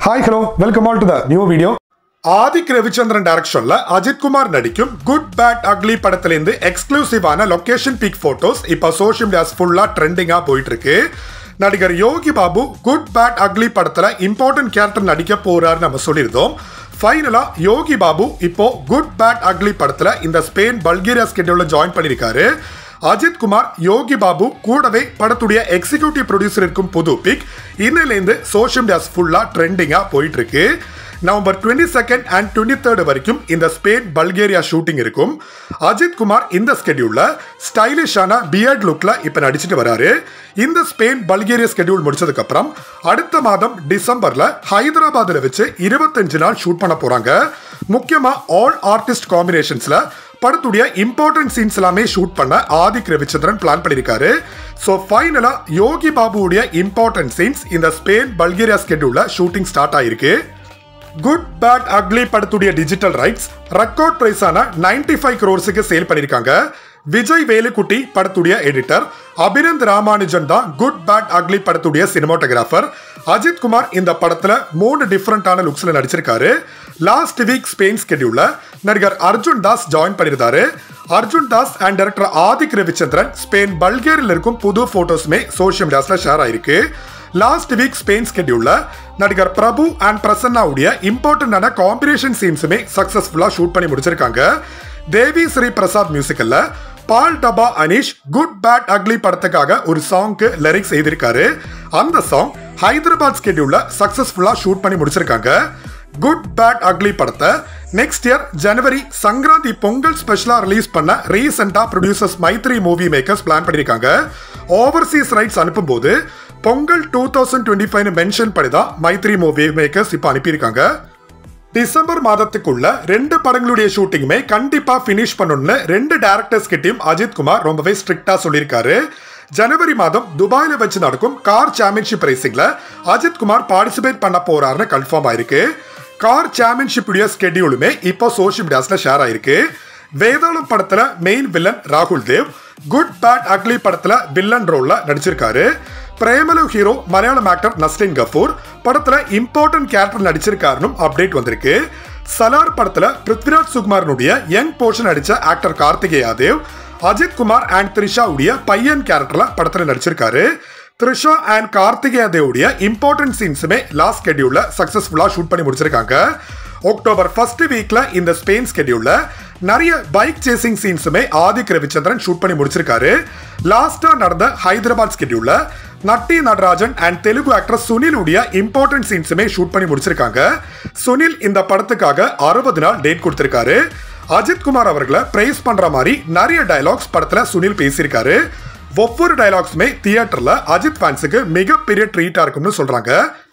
hi hello welcome all to the new video Aadhik Ravichandran டைரக்ஷன்ல அஜித் குமார் நடிக்கும் good bad ugly படத்திலிருந்து எக்ஸ்க்ளூசிவான லொகேஷன் பிக் போட்டோஸ் இப்போ சோஷியல் மீடியாஸ் ஃபுல்லா ட்ரெண்டிங்கா போயிட்டு இருக்கு நடிகர் Yogi Babu good bad ugly படத்துல இம்பார்ட்டன்ட் கேரக்டர் நடிக்க போறாரு நம்ம சொல்லியிருந்தோம் ஃபைனலா யோகி பாபு இப்போ குட் பேட் அக்லி படத்துல இந்த ஸ்பெயின் பல்கேரியா ஸ்கெடியூல்ல ஜாயின் பண்ணியிருக்காரு அஜித் குமார் யோகி பாபு கூடவே படத்துடைய எக்ஸிகியூட்டிவ் ப்ரொடியூசர் இருக்கும் புது பிக் இன்னிலேருந்து சோஷியல் மீடியாஸ் ஃபுல்லா ட்ரெண்டிங்கா போயிட்டு இருக்கு November twenty second and twenty third வரைக்கும் இந்த ஸ்பெயின் பல்கேரியா ஷூட்டிங் இருக்கும் அஜித் குமார் இந்த ஸ்கெடியூல்ல ஸ்டைலிஷான பியர்ட் லுக்ல இப்ப நடிச்சிட்டு வராரு இந்த ஸ்பெயின் பல்கேரியா ஸ்கெடியூல் முடிச்சதுக்கு அப்புறம் அடுத்த மாதம் டிசம்பர்ல ஹைதராபாத்ல வச்சு இருபத்தஞ்சு நாள் ஷூட் பண்ண போறாங்க முக்கியமா ஆல் ஆர்டிஸ்ட் காம்பினேஷன்ஸ்ல படத்துடைய இம்பார்ட்டன்ட் சீன்ஸ் எல்லாமே ஷூட் பண்ண ஆதிக் ரவிச்சந்திரன் பிளான் பண்ணியிருக்காரு ஸோ ஃபைனலா யோகி பாபுவுடைய இம்பார்ட்டன்ட் சீன்ஸ் இந்த ஸ்பெயின் பல்கேரியா ஸ்கெடியூல்ல ஷூட்டிங் ஸ்டார்ட் ஆயிருக்கு குட் பேட் அக்லி படத்துடைய டிஜிட்டல் ரைட்ஸ் ரெக்கார்ட் பிரைஸான நைன்டி ஃபைவ் க்ரோர்ஸுக்கு சேல் பண்ணியிருக்காங்க விஜய் வேலுக்குட்டி படத்துடைய எடிட்டர் அபினந்த் ராமானுஜன் தான் குட் பேட் அக்லி படத்துடைய சினிமாட்டோகிராஃபர் அஜித் குமார் இந்த படத்துல மூணு டிஃப்ரெண்டான லுக்ஸ்ல நடிச்சிருக்காரு லாஸ்ட் வீக் ஸ்பெயின் ஸ்கெடியூல்ல நடிகர் அர்ஜுன் தாஸ் ஜாயின் பண்ணியிருந்தாரு Arjun Das and director Aadhik Ravichandran Spain பல்கேரியில் இருக்கும் புது போட்டோஸுமே சோஷியல் மீடியாஸ்ல ஷேர் ஆயிருக்கு லாஸ்ட் வீக் ஸ்பெயின் ஸ்கெடியூல்ல நடிகர் பிரபு அண்ட் பிரசன்னாவுடைய இம்பார்ட்டன்டான காம்பினேஷன் சீன்ஸுமே சக்சஸ்ஃபுல்லா ஷூட் பண்ணி முடிச்சிருக்காங்க தேவி ஸ்ரீ பிரசாத் மியூசிக்கல்ல Paal Dabba Anish good bad ugly படத்துக்காக ஒரு சாங்க்கு லிரிக்ஸ் எழுதியிருக்காரு அந்த சாங் ஹைதராபாத் ஸ்கெடியூல்ல சக்சஸ்ஃபுல்லா ஷூட் பண்ணி முடிச்சிருக்காங்க குட் பேட் அக்லி படத்தை next year January Sankranti Pongal ஸ்பெஷலா ரிலீஸ் பண்ண ரீசெண்டா producers Mythri movie makers plan பண்ணியிருக்காங்க ஓவர்சீஸ் ரைட்ஸ் அனுப்பும்போது Pongal two thousand twenty five mention பண்ணி தான் மைத்ரி மூவி மேக்கர்ஸ் இப்போ அனுப்பியிருக்காங்க டிசம்பர் மாதத்துக்குள்ள ரெண்டு படங்களுடைய ஷூட்டிங்குமே கண்டிப்பா ஃபினிஷ் பண்ணணும்னு ரெண்டு டேரக்டர்ஸ் கிட்டயும் அஜித் குமார் ரொம்பவே ஸ்ட்ரிக்டா சொல்லியிருக்காரு ஜனவரி மாதம் துபாயில வச்சு நடக்கும் கார் சாம்பியன்ஷிப் ரேசிங்ல அஜித் குமார் பார்ட்டிசிபேட் பண்ண போறாருன்னு கன்ஃபார்ம் ஆயிருக்கு கார் சாம்பியன்ஷிப் உடைய ஸ்கெடியூலுமே இப்போ சோஷியல் மீடியாஸ்ல ஷேர் ஆயிருக்கு வேதாளம் படத்துல மெயின் வில்லன் ராகுல் தேவ் குட் பேட் அக்லி படத்துல வில்லன் ரோல்ல நடிச்சிருக்காரு பிரேமலு ஹீரோ மலையாளம் ஆக்டர் நஸ்லின் கபூர் படத்துல இம்பார்ட்டன்ட் கேரக்டர் நடிச்சிருக்காருன்னு அப்டேட் வந்திருக்கு சலார் படத்துல பிருத்விராஜ் சுகுமாரனுடைய யங் போர்ஷன் நடிச்ச ஆக்டர் கார்த்திகேயா தேவ் அஜித் குமார் அண்ட் த்ரிஷா உடைய பையன் கேரக்டர்ல படத்துல நடிச்சிருக்காரு த்ரிஷா அண்ட் கார்த்திகேயா தேவுடைய இம்பார்ட்டன்ட் சீன்ஸுமே லாஸ்ட் ஸ்கெடியூல்ல சக்சஸ்ஃபுல்லா ஷூட் பண்ணி முடிச்சிருக்காங்க அக்டோபர் ஃபர்ஸ்ட் வீக்ல இந்த ஸ்பெயின் ஸ்கெடியூல்ல நிறைய பைக் சேசிங் சீன்ஸுமே ஆதிக் ரவிச்சந்திரன் ஷூட் பண்ணி முடிச்சிருக்காரு லாஸ்டா நடந்த ஹைதராபாத் ஸ்கெடியூல்ல நட்டி நடராஜன் அண்ட் தெலுங்கு ஆக்டர் சுனில் உடைய இம்பார்ட்டன்ட் சீன்ஸுமே ஷூட் பண்ணி முடிச்சிருக்காங்க சுனில் இந்த படத்துக்காக அறுபது நாள் டேட் கொடுத்திருக்காரு அஜித் குமார் அவர்களை பிரைஸ் பண்ற மாதிரி நிறைய டயலாக்ஸ் படத்துல சுனில் பேசியிருக்காரு ஒவ்வொரு டயலாக்ஸுமே தியேட்டர்ல அஜித் ஃபேன்ஸுக்கு மிகப்பெரிய ட்ரீட்டா இருக்கும்னு சொல்றாங்க